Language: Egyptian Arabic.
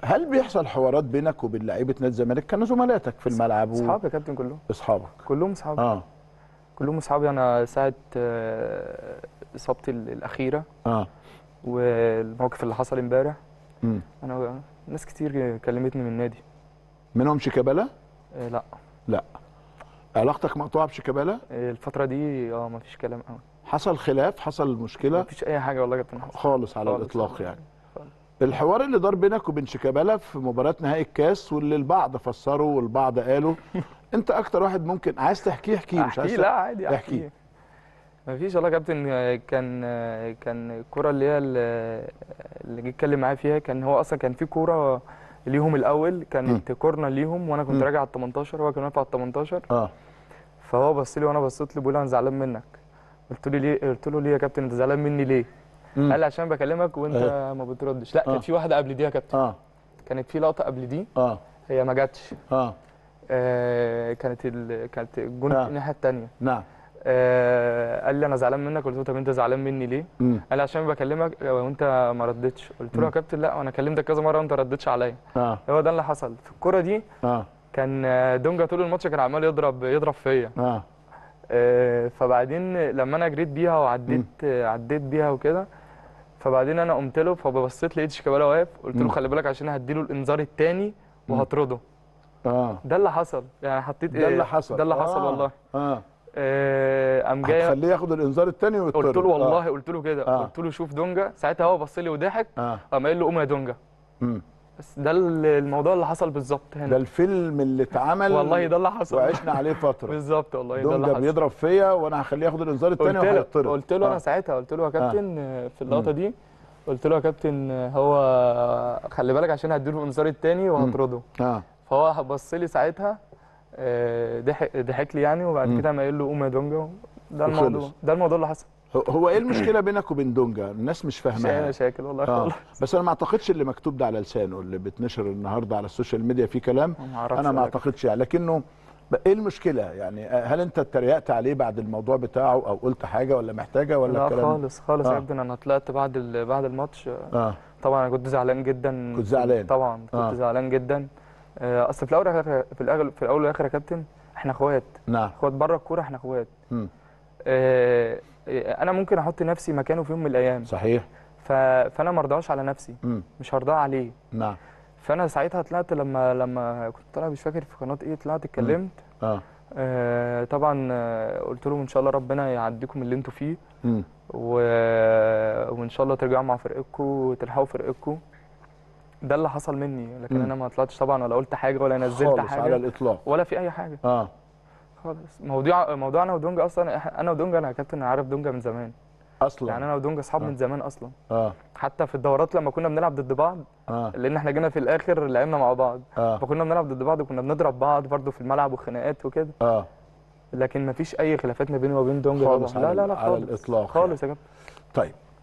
هل بيحصل حوارات بينك وبين لعيبه نادي الزمالك كانوا زملاتك في الملعب و- اصحابي يا كابتن كلهم اصحابك كلهم اصحابي اه كلهم اصحابي انا ساعه آه، اصابتي ال- الاخيره اه والموقف اللي حصل امبارح مم. انا ناس كتير كلمتني من النادي منهم شيكابالا آه، لا لا علاقتك مقطوعه بشيكابالا آه، الفتره دي اه ما فيش كلام قوي حصل خلاف حصل ما مشكله فيش اي حاجه والله يا كابتن حسن. خالص على خالص. الاطلاق يعني خالص. الحوار اللي دار بينك وبين شيكابالا في مباراه نهائي الكاس واللي البعض فسره والبعض قالوا انت اكتر واحد ممكن عايز تحكيه احكيه مش عايز احكي لا عادي احكي. احكي ما فيش والله يا كابتن آه، كان آه، كان الكوره اللي هي ال- اللي جه اتكلم معايا فيها كان هو اصلا كان في كوره ليهم الاول كانت كورنر ليهم وانا كنت مم. راجع على ال 18 هو كان واقف على ال 18 اه فهو بص لي وانا بصيت له بيقول انا زعلان منك قلت له ليه قلت له ليه يا كابتن انت زعلان مني ليه مم. قال لي عشان بكلمك وانت إيه. ما بتردش لا آه. كانت في واحده قبل دي يا كابتن اه كانت في لقطه قبل دي اه هي ما جاتش اه آه كانت ال... كانت الجون آه. الناحيه الثانيه نعم آه قال لي انا زعلان منك قلت له طب انت زعلان مني ليه مم. قال لي عشان بكلمك وانت ما ردتش قلت له يا كابتن لا انا كلمتك كذا مره وانت ما ردتش عليا اه هو ده اللي حصل في الكوره دي اه كان آه، دونجا طول الماتش كان عمال يضرب يضرب فيا اه آه، فبعدين لما انا جريت بيها وعديت آه، عديت بيها وكده فبعدين انا قمت له فبصيت لقيت شيكابالا واقف قلت له مم. خلي بالك عشان هديله الانذار الثاني وهطرده اه ده اللي حصل يعني حطيت ده اللي حصل ده اللي حصل آه. والله اه آه، قام جاي هتخليه ياخد الانذار الثاني ويطرد قلت له والله قلت له كده آه. قلت له شوف دونجا ساعتها هو بص لي وضحك اه قام قايل له قوم يا دونجا مم. بس ده ال- الموضوع اللي حصل بالظبط ده هنا الفيلم اللي اتعمل والله ده اللي حصل وعشنا عليه فتره بالظبط والله ده اللي دونجا حصل بيضرب فيا وانا هخليه ياخد الانذار الثاني قلت له وهيطرد قلت له انا آه. ساعتها قلت له يا كابتن آه. في اللقطه دي قلت له يا كابتن آه، هو خلي بالك عشان هديله الانذار الثاني وهطرده اه فهو بص لي ساعتها آه، ضحك ضحك لي يعني وبعد مم. كده قام قايل له قوم يا دونجا ده وخلص. الموضوع ده الموضوع اللي حصل هو- هو ايه المشكله بينك وبين دونجا الناس مش مش اي فاهماها مشاكل والله اه خالص بس انا ما اعتقدش اللي مكتوب ده على لسانه اللي بتنشر النهارده على السوشيال ميديا فيه كلام ما اعرفش انا ما والله. اعتقدش يعني لكنه ب- ايه المشكله يعني آه، هل انت اتريقت عليه بعد الموضوع بتاعه او قلت حاجه ولا محتاجه ولا لا الكلام خالص خالص آه. يا ابني انا طلعت بعد ال- بعد الماتش آه، اه طبعا انا كنت زعلان جدا كنت زعلان. طبعا كنت آه. زعلان جدا آه، اصل في الاول والآخر- في الاول في الاول والاخر يا كابتن احنا اخوات نعم اخوات بره الكوره احنا اخوات مم. آه، آه، انا ممكن احط نفسي مكانه في يوم من الايام صحيح ف... فانا ما ارضاش على نفسي مم. مش هرضاه عليه نعم فانا ساعتها طلعت لما لما كنت طالع مش فاكر في قناه ايه طلعت اتكلمت اه آه طبعا آه، قلت لهم ان شاء الله ربنا يعديكم اللي انتوا فيه مم. و... وان شاء الله ترجعوا مع فرقتكم وتلحقوا فرقتكم ده اللي حصل مني لكن مم. انا ما طلعتش طبعا ولا قلت حاجه ولا نزلت خالص على حاجه الاطلاق ولا في اي حاجه اه خالص موضوع موضوعنا ودونجا اصلا إح- انا ودونجا انا يا كابتن أنا عارف دونجا من زمان اصلا يعني انا ودونجا اصحاب آه. من زمان اصلا اه حتى في الدورات لما كنا بنلعب ضد بعض اه لان احنا جينا في الاخر لعبنا مع بعض اه فكنا بنلعب ضد بعض وكنا بنضرب بعض برضه في الملعب وخناقات وكده اه لكن ما فيش اي خلافات ما بيني وبين دونجا خالص طبعا على لا لا لا على خالص الإطلاق خالص يا كابتن طيب